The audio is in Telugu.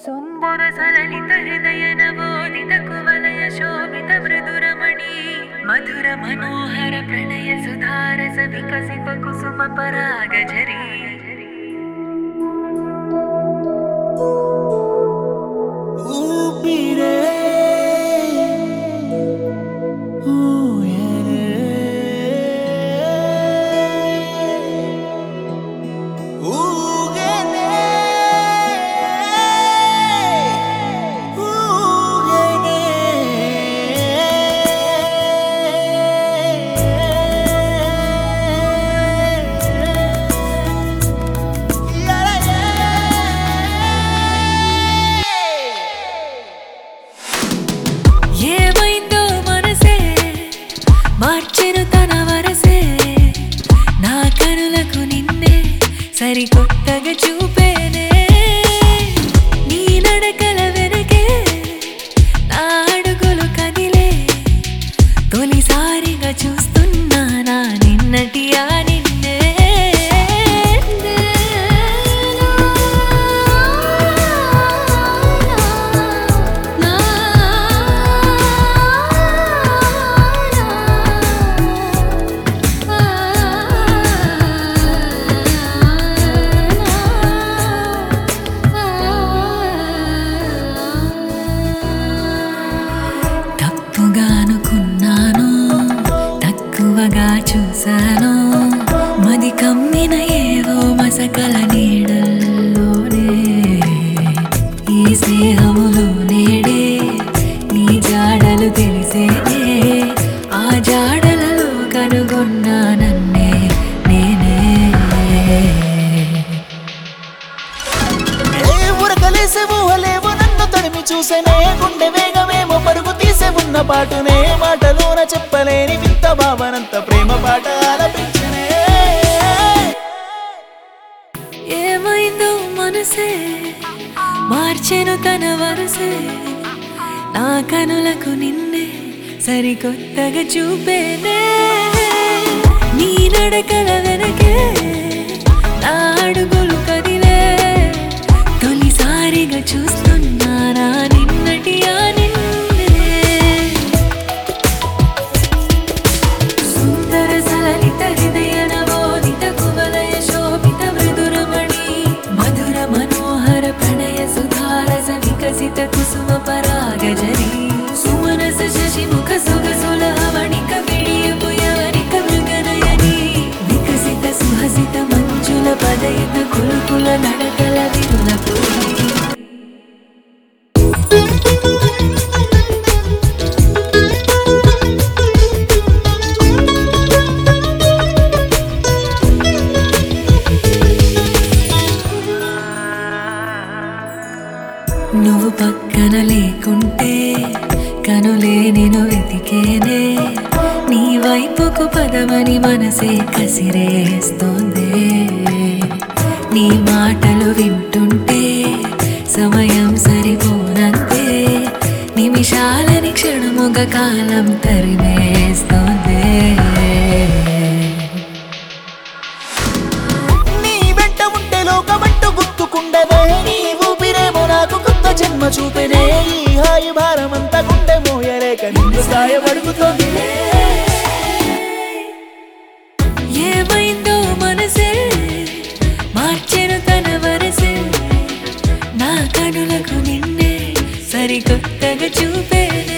సుందర సలలిత హృదయ నవోదిత కువలయ శోభిత మృదురమణి మధుర మనోహర ప్రణయ సుధారస వికసిత కుసుమ పరాగ జరీ ఊపిరే ఊయరే ఊగనే ఊగనే ఏమైందో మనసే మార్చెను తన వరసే నా కనులకు నిన్నే సరికొత్తగా చూపేనే నీ నడకల వెనకే నా అడుగులు కదిలే తొలిసారిగా చూస్తున్నా నా నిన్నటి ఆ నిన్నే తప్పుగా అనుకున్నాను తక్కువగా చూశాను మది కమ్మిన ఏవో మసకల నీడల్లోనే ఈ స్నేహములో నేడే నీ జాడలు తెలిసేనే ఆ జాడలలో కనుగొన్నా నన్నే నేనే ఏ ఉరకలేసే ఊహలేవో నన్ను తడిమి చూసేనే గుండె వేగమేమో పరుగు తీసే ఉన్న పాటునే మాటలోన చెప్పలేని వింత భావనంత ప్రేమ పాట ఆలపించనే ఏమైందో మనసే మార్చెను తన వరసే నా కనులకు నిన్నే సరికొత్తగా చూపేనే నీ నడకల వెనకే నా అడుగులు కదిలే తొలిసారిగా చూస్తున్నానా నిన్నటి ఆ నిన్నే సుందర సలలిత హృదయ నవోదిత కువలయ శోభిత మృదురమణి మధుర మనోహర ప్రణయ సుధారస వికసిత కుసుమ పరాగ జరి సుమనస శశి ముఖ సొగసుల అవణిక విడియపు యవనిక మృగనయని వికసిత సుహసిత మంజుల పదయుత కులుకుల నడకల విరుల పూరి నువ్వు పక్కన లేకుంటే కనులే నేను వెతికేనే నీ వైపుకు పదమని మనసే కసిరేస్తోంది నీ మాటలు వింటుంటే సమయం సరిపోనంతే నిమిషాలని క్షణముగ కాలం తరిమేస్తోంది నీ వెంట ఉంటే లోకమంటూ గుర్తుకుండదే నీ ఊపిరేమో నాకు కొత్త జన్మ చూపెనే ఈ హాయి భారమంతా గుండె మోయలేక నిన్ను సాయపడుకుతోంది ఏమైందో మనసే మార్చెను తన వరసే నా కనులకు నిన్నే సరికొత్తగా చూపేనే